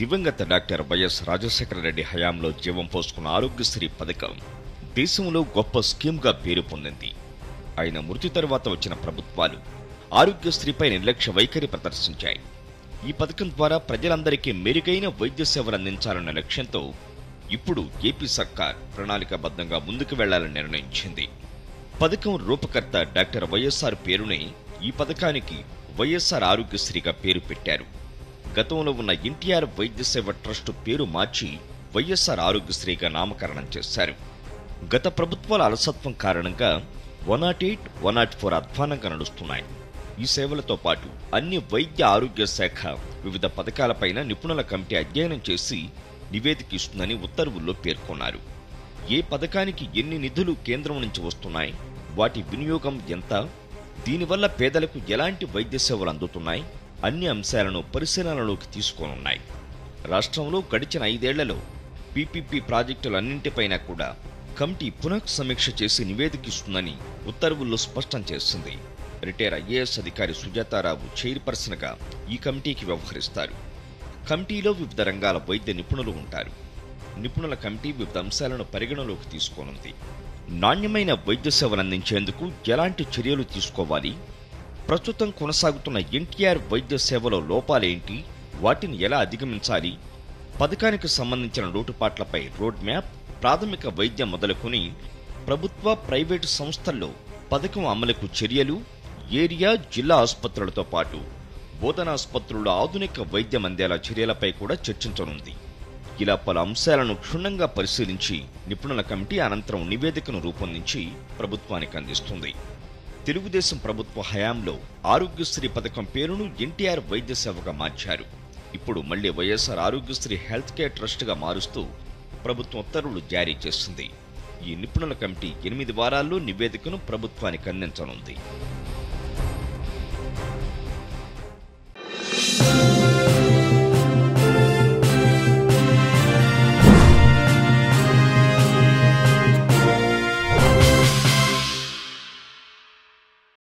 దివంగత doctor YS Rajasekhara Reddy హయాంలో జీవం పోసుకున్న ఆరోగ్యశ్రీ పథకం దేశంలో గొప్ప స్కీమ్గా పేరు పొందింది ఆయన మృతి తరువాత వచ్చిన ప్రభుత్వాలు ఆరోగ్యశ్రీపై నిర్లక్ష్య వైఖరి ప్రదర్శించాయి ఈ పథకం ద్వారా ప్రజలందరికీ మెరుగైన వైద్య సేవలు అందించాలన్న లక్ష్యంతో ఇప్పుడు ఏపీ సర్కార్ ప్రణాళికాబద్ధంగా ముందుకు వెళ్లాలని నిర్ణయించింది పథకం రూపకర్త డాక్టర్ వైఎస్ఆర్ పేరునే ఈ పథకానికి వైఎస్ఆర్ ఆరోగ్యశ్రీగా పేరు పెట్టారు గతంలో ఉన్న ఎన్టీఆర్ వైద్య సేవ ట్రస్ట్ పేరు మార్చి వైఎస్ఆర్ ఆరోగ్యశ్రీగా నామకరణం చేశారు గత ప్రభుత్వాల అలసత్వం కారణంగా one nought eight one nought four అధ్వానంగా నడుస్తున్నాయి ఈ సేవలతో పాటు అన్ని వైద్య ఆరోగ్య శాఖ వివిధ పథకాలపైన నిపుణుల కమిటీ అధ్యయనం చేసి నివేదిక ఇస్తుందని ఉత్తర్వుల్లో పేర్కొన్నారు ఏ పథకానికి ఎన్ని నిధులు కేంద్రం నుంచి వస్తున్నాయి వాటి వినియోగం ఎంత దీనివల్ల పేదలకు ఎలాంటి వైద్య సేవలు అందుతున్నాయి అన్ని అంశాలను పరిశీలనలోకి తీసుకోనున్నాయి రాష్ట్రంలో గడిచిన ఐదేళ్లలో పీపీపీ ప్రాజెక్టులన్నింటిపైన కూడా కమిటీ పునః సమీక్ష చేసి నివేదిక ఇస్తుందని ఉత్తర్వుల్లో స్పష్టం చేసింది రిటైర్ ఐఏఎస్ అధికారి సుజాతారావు చైర్పర్సన్గా ఈ కమిటీకి వ్యవహరిస్తారు కమిటీలో వివిధ రంగాల వైద్య నిపుణులు ఉంటారు నిపుణుల కమిటీ వివిధ అంశాలను పరిగణలోకి తీసుకోనుంది నాణ్యమైన వైద్య సేవలు అందించేందుకు ఎలాంటి చర్యలు తీసుకోవాలి ప్రస్తుతం కొనసాగుతున్న ఎన్టీఆర్ వైద్య సేవలో లోపాలేంటి వాటిని ఎలా అధిగమించాలి పథకానికి సంబంధించిన లోటుపాట్లపై రోడ్ మ్యాప్ ప్రాథమిక వైద్యం మొదలుకొని ప్రభుత్వ ప్రైవేటు సంస్థల్లో పథకం అమలుకు చర్యలు ఏరియా జిల్లా ఆసుపత్రులతో పాటు బోధనాసుపత్రుల్లో ఆధునిక వైద్యం అందేలా చర్యలపై కూడా చర్చించనుంది ఇలా పలు అంశాలను క్షుణ్ణంగా పరిశీలించి నిపుణుల కమిటీ అనంతరం నివేదికను రూపొందించి ప్రభుత్వానికి అందిస్తుంది తెలుగుదేశం ప్రభుత్వ హయాంలో ఆరోగ్యశ్రీ పథకం పేరును ఎన్టీఆర్ వైద్య సేవగా మార్చారు ఇప్పుడు మళ్లీ వైఎస్ఆర్ ఆరోగ్యశ్రీ హెల్త్ కేర్ ట్రస్ట్గా మారుస్తూ ప్రభుత్వం ఉత్తర్వులు జారీ చేస్తుంది ఈ నిపుణుల కమిటీ ఎనిమిది వారాల్లో నివేదికను ప్రభుత్వానికి అందించనుంది